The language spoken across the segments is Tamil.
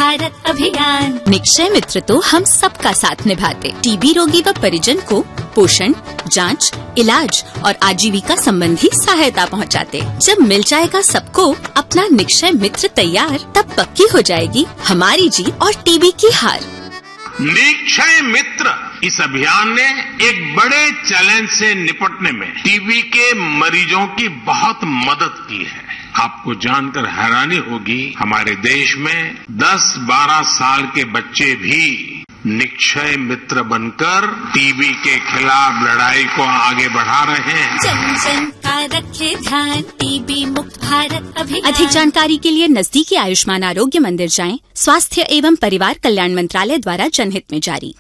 भारत अभियान निक्षय मित्र तो हम सबका साथ निभाते टीबी रोगी व परिजन को पोषण जांच, इलाज और आजीविका संबंधी सहायता पहुंचाते। जब मिल जाएगा सबको अपना निक्षय मित्र तैयार तब पक्की हो जाएगी हमारी जीत और टीबी की हार निक्षय मित्र इस अभियान ने एक बड़े चैलेंज से निपटने में टीबी के मरीजों की बहुत मदद की है आपको जानकर हैरानी होगी हमारे देश में 10-12 साल के बच्चे भी निक्षय मित्र बनकर टीबी के खिलाफ लड़ाई को आगे बढ़ा रहे हैं जन जन का रखे ध्यान टीबी मुक्त भारत अभियान अधिक जानकारी के लिए नजदीकी आयुष्मान आरोग्य मंदिर जाएं स्वास्थ्य एवं परिवार कल्याण मंत्रालय द्वारा जनहित में जारी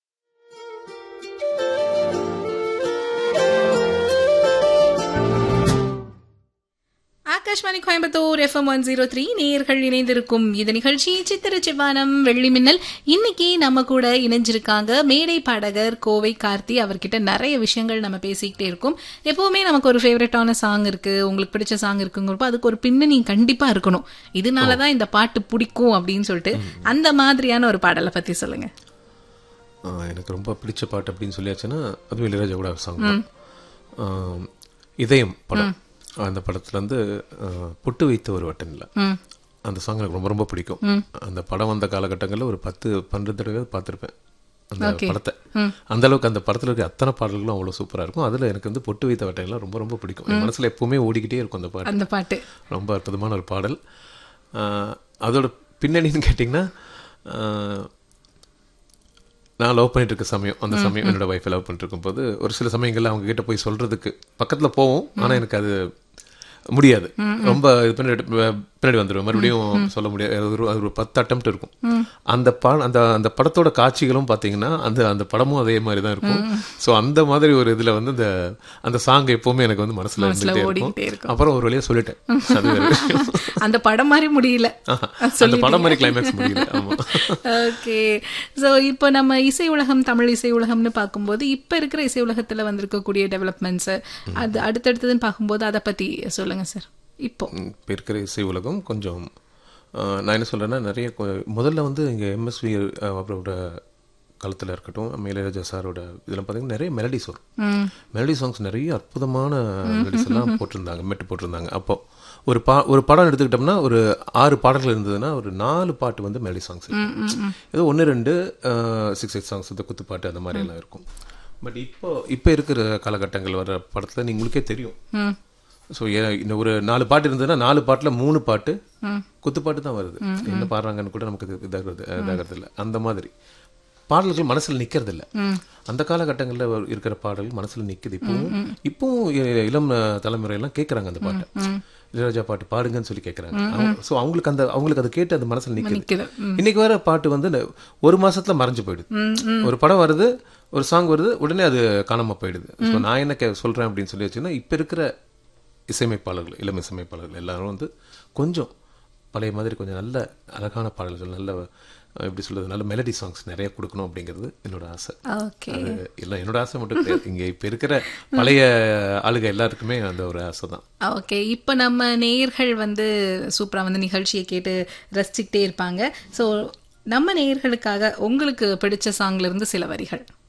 Akashvani Coimbatore FM one zero three நேயர்கள் இணைந்திருக்கும் இந்த நிகழ்ச்சி சித்திர செவ்வானம் வெள்ளி மின்னல் இன்னைக்கு நம்ம கூட இணைஞ்சிருக்காங்க மேடை பாடகர் கோவை கார்த்தி அவர்கிட்ட நிறைய விஷயங்கள் நம்ம பேசிக்கிட்டே இருக்கோம் எப்பவுமே நமக்கு ஒரு ஃபேவரட்டான சாங் இருக்கு உங்களுக்கு பிடிச்ச சாங் இருக்குங்கிறப்போ அதுக்கு ஒரு பின்னணி கண்டிப்பா இருக்கணும் இதனாலதான் இந்த பாட்டு பிடிக்கும் அப்படின்னு சொல்லிட்டு அந்த மாதிரியான ஒரு பாடலை பத்தி சொல்லுங்க ஆ, எனக்கு ரொம்ப பிடிச்ச பாட்டு அப்படின்னு சொல்லியாச்சுன்னா அது இளையராஜா கூட சாங் தான் ஆ, இதயம் படம் அந்த படத்துல வந்து ஆ, பொட்டு வைத்த ஒரு வட்டனில் அந்த சாங் எனக்கு ரொம்ப ரொம்ப பிடிக்கும் அந்த படம் வந்த காலகட்டங்களில் ஒரு பத்து பன்னெண்டு தடவை பார்த்துருப்பேன் அந்த படத்தை அந்த அளவுக்கு அந்த படத்துல இருக்க அத்தனை பாடல்களும் அவ்வளவு சூப்பரா இருக்கும் அதுல எனக்கு வந்து பொட்டு வைத்த வட்டையெல்லாம் ரொம்ப ரொம்ப பிடிக்கும் என் மனசுல எப்பவுமே ஓடிக்கிட்டே இருக்கும் அந்த பாட்டு அந்த பாட்டு ரொம்ப அற்புதமான ஒரு பாடல் ஆஹ் அதோட பின்னணின்னு கேட்டிங்கன்னா ஆஹ் நான் லவ் பண்ணிட்டு இருக்க சமயம் அந்த சமயம் என்னோட ஒய்ஃபை லவ் பண்ணிட்டு இருக்கும்போது ஒரு சில சமயங்கள்ல அவங்க கிட்ட போய் சொல்றதுக்கு பக்கத்துல போவோம் ஆனா எனக்கு அது முடியாது ரொம்ப இது பின்னாடி பின்னாடி வந்துடும் மறுபடியும் சொல்ல முடியாது அது ஒரு அது ஒரு பத்து அட்டம் இருக்கும் அந்த பா அந்த அந்த படத்தோட காட்சிகளும் பாத்தீங்கன்னா அந்த அந்த படமும் அதே மாதிரி தான் இருக்கும் சோ அந்த மாதிரி ஒரு இதுல வந்து இந்த அந்த சாங் எப்பவுமே எனக்கு வந்து மனசுல இருந்துகிட்டே ஓடிக்கிட்டே இருக்கும் அப்புறம் ஒரு வழியா சொல்லிட்டேன் அது வேற விஷயம். அந்த படம் மாதிரி முடியல அந்த படம் மாதிரி கிளைமேக்ஸ் முடியல ஆமா ஓகே சோ இப்போ நம்ம இசை உலகம் தமிழ் இசை உலகம்னு பார்க்கும்போது இப்ப இருக்கிற இசை உலகத்துல வந்திருக்கக்கூடிய டெவலப்மெண்ட்ஸ் அது அடுத்தடுத்ததுன்னு பார்க்கும்போது அதை பத்தி சொல்லுங்க சார் இப்போ இப்போ இருக்கிற இசை உலகம் கொஞ்சம் ஆஹ், நான் என்ன சொல்றேன்னா நிறைய கொ- முதல்ல வந்து இங்க எம்எஸ்வி அவரோட காலத்துல இருக்கட்டும் இளையராஜா சாரோட இதெல்லாம் பார்த்தீங்கன்னா நிறைய மெலடிஸ் வரும் மெலடி சாங்ஸ் நிறைய அற்புதமான மெலடிஸ் எல்லாம் போட்டிருந்தாங்க மெட்டு போட்டிருந்தாங்க அப்போ ஒரு பா ஒரு படம் எடுத்துக்கிட்டோம்னா ஒரு ஆறு பாடல்கள் இருந்ததுன்னா ஒரு நாலு பாட்டு வந்து மெலடி சாங்ஸ் ஏதோ ஒன்று ரெண்டு சிக்ஸ் எயிட் சாங்ஸ் இந்த குத்துப்பாட்டு அந்த மாதிரி எல்லாம் இருக்கும் பட் இப்போ இப்போ இருக்கிற காலகட்டங்கள் வர படத்துல நீ உங்களுக்கே தெரியும் ஸோ இந்த ஒரு நாலு பாட்டு இருந்ததுன்னா நாலு பாட்டுல மூணு பாட்டு குத்துப்பாட்டு தான் வருது என்ன பாடுறாங்கன்னு கூட நமக்கு இது இதாகிறது இதாகிறது இல்லை அந்த மாதிரி பாடல்கள் மனசுல நிக்கிறது இல்ல அந்த காலகட்டங்கள்ல வ- இருக்கிற பாடல்கள் மனசுல நிக்குது இப்பவும் இப்பவும் இ- இளம் அஹ், தலைமுறை எல்லாம் கேக்குறாங்க அந்த பாட்டை இளையராஜா பாட்டு பாடுங்கன்னு சொல்லி கேக்குறாங்க சோ அவங்களுக்கு அந்த அவங்களுக்கு அதை கேட்டு அந்த மனசுல நிக்குது நிக்குது. இன்னைக்கு வர பாட்டு வந்து ந- ஒரு மாசத்துல மறைஞ்சு போயிடுது ஒரு படம் வருது ஒரு சாங் வருது உடனே அது காணாம போயிடுது ஸோ நான் என்ன கே- சொல்றேன் அப்படின்னு சொல்லி வச்சுன்னா இப்ப இருக்கிற இசையமைப்பாளர்கள் இளம் இசையமைப்பாளர்கள் எல்லாரும் வந்து கொஞ்சம் பழைய மாதிரி கொஞ்சம் நல்ல அழகான பாடல்கள் நல்ல அஹ், எப்படி சொல்றது நல்ல மெலடி சாங்ஸ் நிறைய கொடுக்கணும் அப்படிங்கிறது என்னோட ஆசை ஓகே அது இல்லை என்னோட ஆசை மட்டும் கிடையாது இங்க இப்ப இருக்கிற பழைய ஆளுக எல்லாருக்குமே அந்த ஒரு ஆசை தான் ஓகே இப்போ நம்ம நேயர்கள் வந்து சூப்பரா வந்து நிகழ்ச்சியை கேட்டு ரசிச்சுக்கிட்டே இருப்பாங்க சோ நம்ம நேயர்களுக்காக உங்களுக்கு பிடிச்ச சாங்ல இருந்து சில வரிகள்